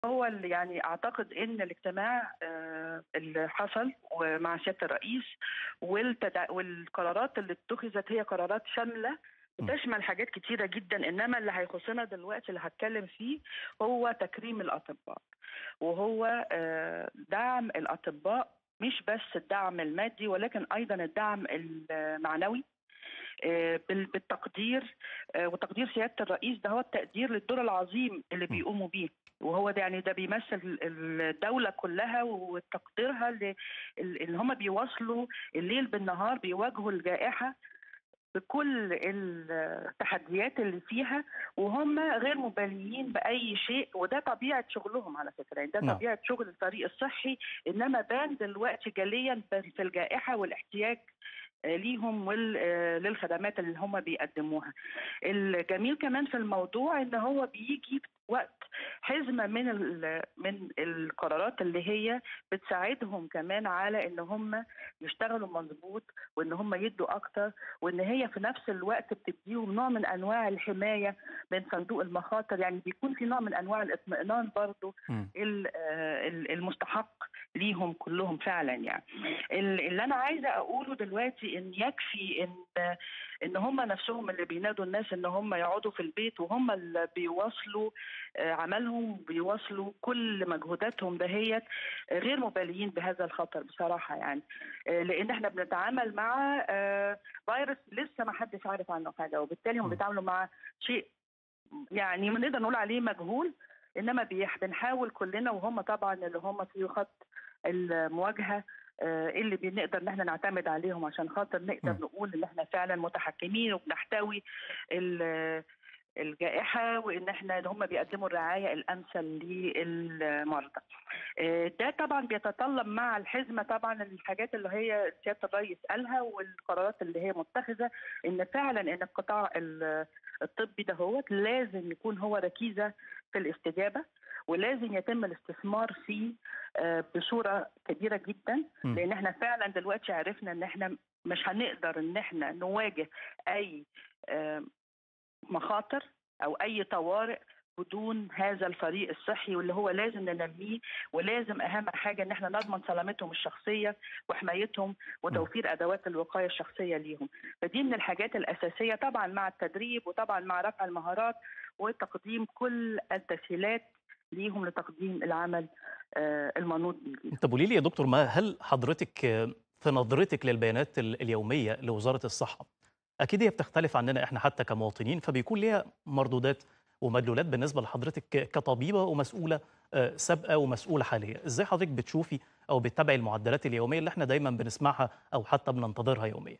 هو اللي يعني اعتقد ان الاجتماع آه، اللي حصل ومع سياده الرئيس والتدع... والقرارات اللي اتخذت هي قرارات شامله بتشمل حاجات كتيره جدا انما اللي هيخصنا دلوقتي اللي هتكلم فيه هو تكريم الاطباء وهو آه، دعم الاطباء مش بس الدعم المادي ولكن ايضا الدعم المعنوي آه، بال- بالتقدير آه، وتقدير سياده الرئيس ده هو التقدير للدور العظيم اللي بيقوموا بيه وهو ده يعني ده بيمثل الدوله كلها وتقديرها ل- ال- ان هم بيواصلوا الليل بالنهار بيواجهوا الجائحه بكل التحديات اللي فيها وهم غير مباليين باي شيء وده طبيعه شغلهم على فكره يعني ده نعم. طبيعه شغل الفريق الصحي انما بان دلوقتي جليا في الجائحه والاحتياج آه، ليهم وللخدمات اللي هم بيقدموها الجميل كمان في الموضوع ان هو بيجي وقت حزمه من ال- من القرارات اللي هي بتساعدهم كمان على ان هم يشتغلوا مظبوط وان هم يدوا اكتر وان هي في نفس الوقت بتديهم نوع من انواع الحمايه من صندوق المخاطر يعني بيكون في نوع من انواع الاطمئنان برضو مم. ال- آه، ال- المستحق ليهم كلهم فعلا يعني ال- اللي انا عايزه اقوله دلوقتي ان يكفي ان ان هم نفسهم اللي بينادوا الناس ان هم يقعدوا في البيت وهم اللي بيواصلوا آه، عملهم بيواصلوا كل مجهوداتهم دهيت آه، غير مباليين بهذا الخطر بصراحه يعني آه، لان احنا بنتعامل مع آه، فيروس لسه ما حدش عارف عنه حاجه وبالتالي هم م. بيتعاملوا مع شيء يعني نقدر نقول عليه مجهول انما بيح- بنحاول كلنا وهم طبعا اللي هم في خط المواجهه آه، اللي بنقدر ان احنا نعتمد عليهم عشان خاطر نقدر م. نقول ان احنا فعلا متحكمين وبنحتوي ال- الجائحه وان احنا هم بيقدموا الرعايه الامثل للمرضى. آه، ده طبعا بيتطلب مع الحزمه طبعا الحاجات اللي هي سياده الرئيس قالها والقرارات اللي هي متخذه ان فعلا ان القطاع ال- الطبي ده هو لازم يكون هو ركيزه في الاستجابه ولازم يتم الاستثمار فيه آه، بصوره كبيره جدا مم. لان احنا فعلا دلوقتي عرفنا ان احنا مش هنقدر ان احنا نواجه اي آه، مخاطر او اي طوارئ بدون هذا الفريق الصحي واللي هو لازم ننميه ولازم اهم حاجه ان احنا نضمن سلامتهم الشخصيه وحمايتهم وتوفير ادوات الوقايه الشخصيه ليهم فدي من الحاجات الاساسيه طبعا مع التدريب وطبعا مع رفع المهارات وتقديم كل التسهيلات ليهم لتقديم العمل آه، المنوط بيه طب قولي لي يا دكتور ما هل حضرتك آه، في نظرتك للبيانات ال- اليوميه لوزاره الصحه اكيد هي بتختلف عننا احنا حتى كمواطنين فبيكون ليها مردودات ومدلولات بالنسبه لحضرتك ك- كطبيبه ومسؤوله آه، سابقه ومسؤوله حاليا ازاي حضرتك بتشوفي او بتتابعي المعدلات اليوميه اللي احنا دايما بنسمعها او حتى بننتظرها يوميا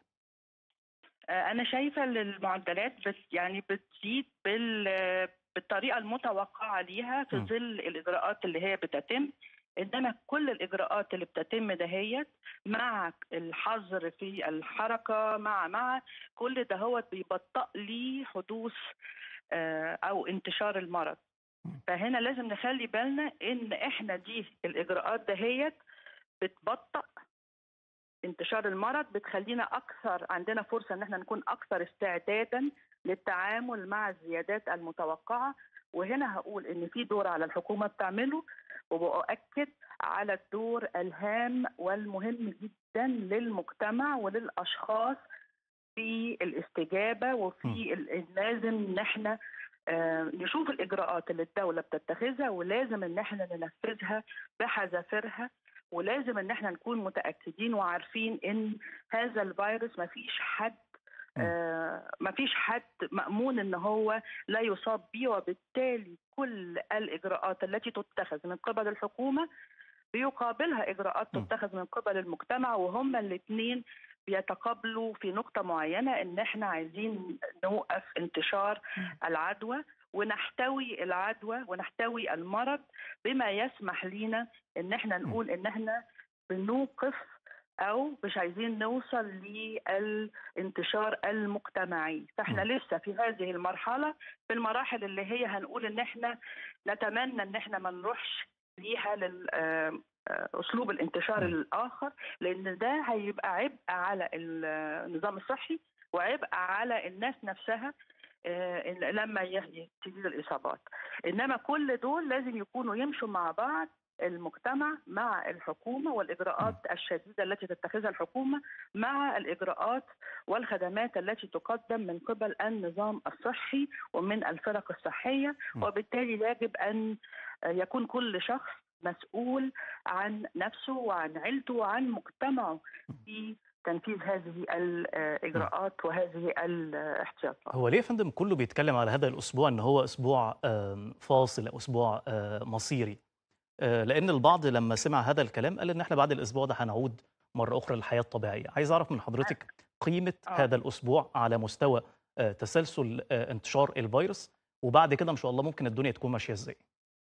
آه، انا شايفه ان المعدلات بت يعني بتزيد بال بالطريقه المتوقعه ليها في م. ظل الاجراءات اللي هي بتتم انما كل الاجراءات اللي بتتم دهيت مع الحظر في الحركه مع مع كل ده هو بيبطئ لي حدوث آه، او انتشار المرض م. فهنا لازم نخلي بالنا ان احنا دي الاجراءات دهيت بتبطئ انتشار المرض بتخلينا اكثر عندنا فرصه ان احنا نكون اكثر استعدادا للتعامل مع الزيادات المتوقعه وهنا هقول ان في دور على الحكومه بتعمله وبأكد على الدور الهام والمهم جدا للمجتمع وللاشخاص في الاستجابه وفي ال- لازم ان احنا آه، نشوف الاجراءات اللي الدوله بتتخذها ولازم ان احنا ننفذها بحذافيرها ولازم ان احنا نكون متاكدين وعارفين ان هذا الفيروس ما فيش حد مم. آه ما فيش حد مأمون ان هو لا يصاب به وبالتالي كل الاجراءات التي تتخذ من قبل الحكومه بيقابلها اجراءات مم. تتخذ من قبل المجتمع وهما الاثنين بيتقابلوا في نقطة معينة إن إحنا عايزين نوقف انتشار العدوى ونحتوي العدوى ونحتوي المرض بما يسمح لينا إن إحنا نقول إن إحنا بنوقف أو مش عايزين نوصل للانتشار المجتمعي فإحنا لسه في هذه المرحلة في المراحل اللي هي هنقول إن إحنا نتمنى إن إحنا ما نروحش ليها لل آه، آه، اسلوب الانتشار م. الاخر لان ده هيبقى عبء على النظام الصحي وعبء على الناس نفسها آه، إن- لما ي- تزيد الاصابات انما كل دول لازم يكونوا يمشوا مع بعض المجتمع مع الحكومه والاجراءات الشديده التي تتخذها الحكومه مع الاجراءات والخدمات التي تقدم من قبل النظام الصحي ومن الفرق الصحيه م. وبالتالي يجب ان يكون كل شخص مسؤول عن نفسه وعن عيلته وعن مجتمعه في تنفيذ هذه الاجراءات وهذه الاحتياطات هو ليه يا فندم كله بيتكلم على هذا الاسبوع ان هو اسبوع آم، فاصل او اسبوع آه، مصيري آه، لان البعض لما سمع هذا الكلام قال ان احنا بعد الاسبوع ده هنعود مره اخرى للحياه الطبيعيه عايز اعرف من حضرتك قيمه آه. هذا الاسبوع على مستوى آه، تسلسل آه، انتشار الفيروس وبعد كده ان شاء الله ممكن الدنيا تكون ماشيه ازاي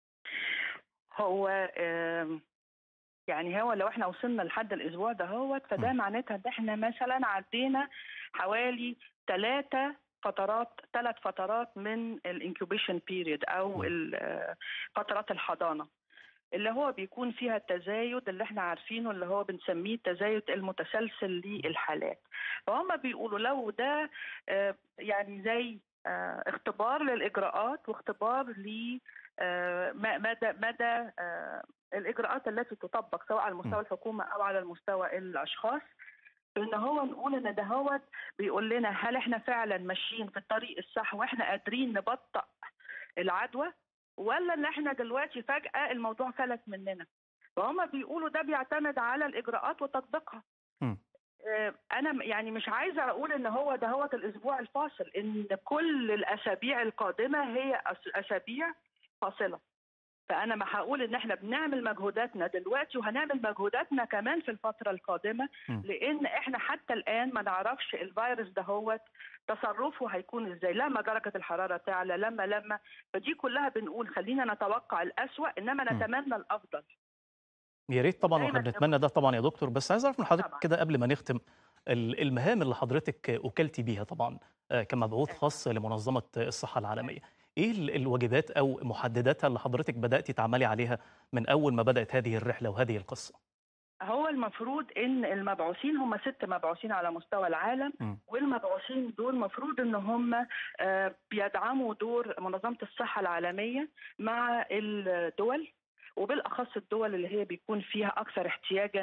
هو آم، يعني هو لو احنا وصلنا لحد الاسبوع ده هو فده م. معناتها ان احنا مثلا عدينا حوالي ثلاثة فترات ثلاث فترات من الانكوبيشن بيريد او م. ال- آه، فترات الحضانه اللي هو بيكون فيها التزايد اللي احنا عارفينه اللي هو بنسميه التزايد المتسلسل للحالات فهم بيقولوا لو ده آه، يعني زي آه، اختبار للاجراءات واختبار ل آه، م- مدى مدى آه، الاجراءات التي تطبق سواء على م. مستوى الحكومه او على المستوى الاشخاص ان هو نقول ان ده هو بيقول لنا هل احنا فعلا ماشيين في الطريق الصح واحنا قادرين نبطئ العدوى ولا ان احنا دلوقتي فجاه الموضوع فلت مننا فهم بيقولوا ده بيعتمد على الاجراءات وتطبيقها م. آه، انا م- يعني مش عايزه اقول ان هو ده هو الاسبوع الفاصل ان كل الاسابيع القادمه هي أس- اسابيع فاصله فانا ما هقول ان احنا بنعمل مجهوداتنا دلوقتي وهنعمل مجهوداتنا كمان في الفتره القادمه م. لان احنا حتى الان ما نعرفش الفيروس ده هو تصرفه هيكون ازاي لما درجه الحراره تعلى لما لما فدي كلها بنقول خلينا نتوقع الاسوا انما م. نتمنى الافضل يا ريت طبعا دايما واحنا بنتمنى ده طبعا يا دكتور بس عايز اعرف من حضرتك طبعا كده قبل ما نختم ال- المهام اللي حضرتك اكلتي بيها طبعا آه، كمبعوث أيوة. خاص لمنظمه الصحه العالميه ايه ال- الواجبات او محدداتها اللي حضرتك بداتي تعملي عليها من اول ما بدات هذه الرحله وهذه القصه هو المفروض ان المبعوثين هم ست مبعوثين على مستوى العالم م. والمبعوثين دول المفروض ان هم آه، بيدعموا دور منظمه الصحه العالميه مع الدول وبالاخص الدول اللي هي بيكون فيها اكثر احتياجا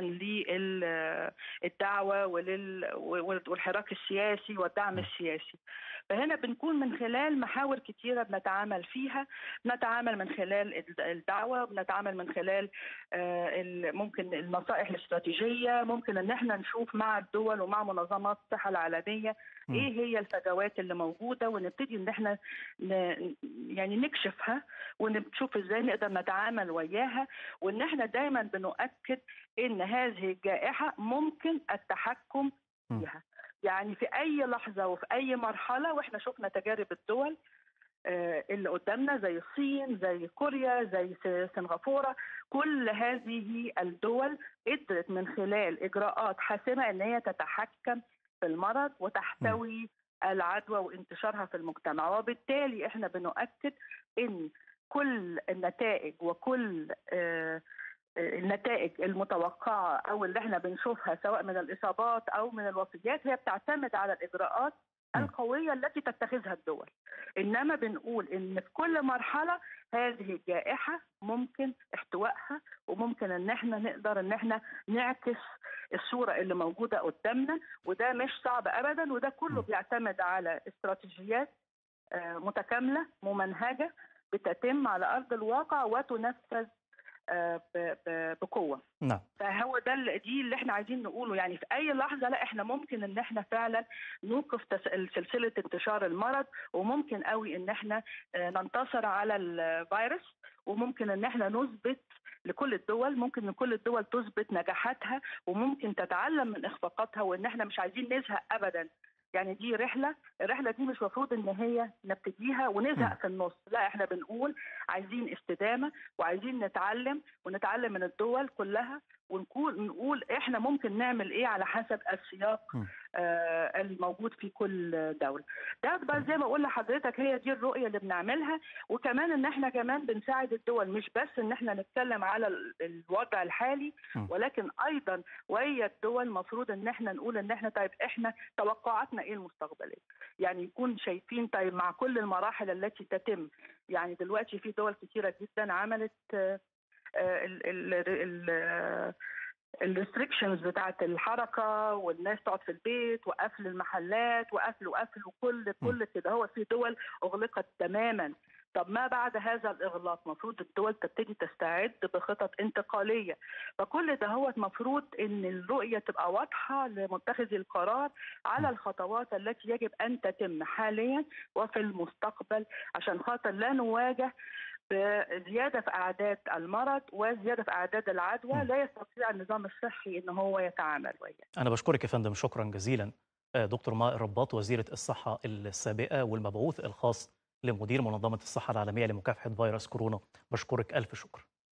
للدعوه والحراك السياسي والدعم م. السياسي فهنا بنكون من خلال محاور كتيره بنتعامل فيها بنتعامل من خلال الدعوه بنتعامل من خلال آه، ال- ممكن النصائح الاستراتيجيه ممكن ان احنا نشوف مع الدول ومع منظمات الصحه العالميه م. ايه هي الفجوات اللي موجوده ونبتدي ان احنا ن... يعني نكشفها ونشوف ازاي نقدر نتعامل وياها وان احنا دايما بنؤكد ان هذه الجائحه ممكن التحكم م. فيها يعني في اي لحظه وفي اي مرحله واحنا شفنا تجارب الدول آه، اللي قدامنا زي الصين زي كوريا زي س- سنغافوره كل هذه الدول قدرت من خلال اجراءات حاسمه ان هي تتحكم في المرض وتحتوي العدوى وانتشارها في المجتمع وبالتالي احنا بنؤكد ان كل النتائج وكل آه، آه، النتائج المتوقعه او اللي احنا بنشوفها سواء من الاصابات او من الوفيات هي بتعتمد على الاجراءات م. القويه التي تتخذها الدول انما بنقول ان في كل مرحله هذه الجائحه ممكن احتوائها وممكن ان احنا نقدر ان احنا نعكس الصوره اللي موجوده قدامنا وده مش صعب ابدا وده كله م. بيعتمد على استراتيجيات آه، متكامله ممنهجه بتتم على ارض الواقع وتنفذ آه، ب- ب- بقوه نعم فهو ده اللي- دي اللي احنا عايزين نقوله يعني في اي لحظه لا احنا ممكن ان احنا فعلا نوقف تس- سلسله انتشار المرض وممكن قوي ان احنا آه، ننتصر على الفيروس وممكن ان احنا نثبت لكل الدول ممكن ان كل الدول تثبت نجاحاتها وممكن تتعلم من اخفاقاتها وان احنا مش عايزين نزهق ابدا يعني دي رحله الرحله دي مش مفروض ان هي نبتديها م. ونزهق في النص لا احنا بنقول عايزين استدامه وعايزين نتعلم ونتعلم من الدول كلها ونقول نقول احنا ممكن نعمل ايه على حسب السياق م. آه الموجود في كل دوله. ده بقى زي ما اقول لحضرتك هي دي الرؤيه اللي بنعملها وكمان ان احنا كمان بنساعد الدول مش بس ان احنا نتكلم على ال- الوضع الحالي م. ولكن ايضا وهي الدول المفروض ان احنا نقول ان احنا طيب احنا توقعاتنا ايه المستقبليه؟ يعني يكون شايفين طيب مع كل المراحل التي تتم يعني دلوقتي في دول كثيره جدا عملت آه، آه، ال ال ال الريستريكشنز بتاعت الحركه والناس تقعد في البيت وقفل المحلات وقفل وقفل وكل كل كده هو في دول اغلقت تماما طب ما بعد هذا الاغلاق المفروض الدول تبتدي تستعد بخطط انتقاليه فكل ده هو المفروض ان الرؤيه تبقى واضحه لمتخذي القرار على الخطوات التي يجب ان تتم حاليا وفي المستقبل عشان خاطر لا نواجه بزياده في اعداد المرض وزياده في اعداد العدوى م. لا يستطيع النظام الصحي ان هو يتعامل وياه أنا بشكرك يا فندم شكرا جزيلا آه، دكتور ماء الرباط وزيرة الصحة السابقة والمبعوث الخاص لمدير منظمة الصحة العالمية لمكافحة فيروس كورونا بشكرك ألف شكر